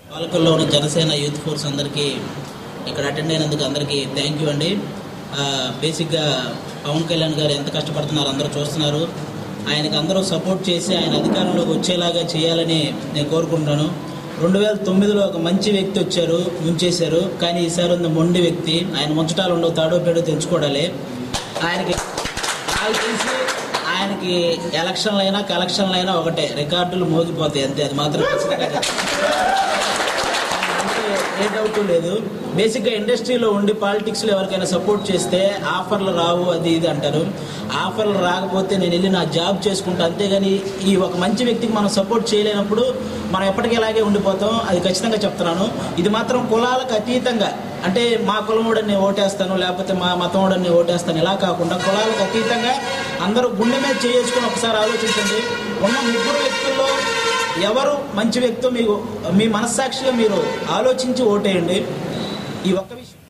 పాలకుల్లో ఉన్న Janasena youth force అందరికీ ఇక్కడ అటెండ్ అయినందుకు అందరికీ థ్యాంక్ యూ అండి ఆ, బేసిక్గా పవన్ కళ్యాణ్ గారు ఎంత కష్టపడుతున్నారు అందరూ చూస్తున్నారు ఆయనకి అందరూ సపోర్ట్ చేసి ఆయన అధికారంలోకి వచ్చేలాగా చేయాలని నేను కోరుకుంటున్నాను రెండు వేల తొమ్మిదిలో ఒక మంచి వ్యక్తి వచ్చారు ముంచేశారు కానీ ఈసారి ఉన్న మొండి వ్యక్తి ఆయన ముంచటాలు ఉండవు తాడో పేడో తెంచుకోవడాలి ఆయనకి నాకు తెలిసి ఆయనకి ఎలక్షన్లు అయినా కలెక్షన్లు అయినా ఒకటే రికార్డులు మోగిపోతాయి అంతే అది మాత్రం ఖచ్చితంగా అంటే ఏ డౌట్ లేదు బేసిక్గా ఇండస్ట్రీలో ఉండి పాలిటిక్స్లో ఎవరికైనా సపోర్ట్ చేస్తే ఆఫర్లు రావు అది ఇది అంటారు ఆఫర్లు రాకపోతే నేను వెళ్ళి నా జాబ్ చేసుకుంటా అంతేగాని ఈ ఒక మంచి వ్యక్తికి మనం సపోర్ట్ చేయలేనప్పుడు మనం ఎప్పటికీ ఇలాగే ఉండిపోతాం అది ఖచ్చితంగా చెప్తున్నాను ఇది మాత్రం కులాలకు అతీతంగా అంటే మా కులముడని నేను ఓటేస్తాను లేకపోతే మా మతముడని నేను ఓటేస్తాను ఇలా కాకుండా కులాలకు అతీతంగా అందరూ గుండె మీద చేసుకుని ఒకసారి ఆలోచించండి ఉన్న ముగ్గురు వ్యక్తుల్లో ఎవరు మంచి వ్యక్తో మీకు మీ మనస్సాక్షిగా మీరు ఆలోచించి ఓటేయండి ఈ ఒక్క విషయం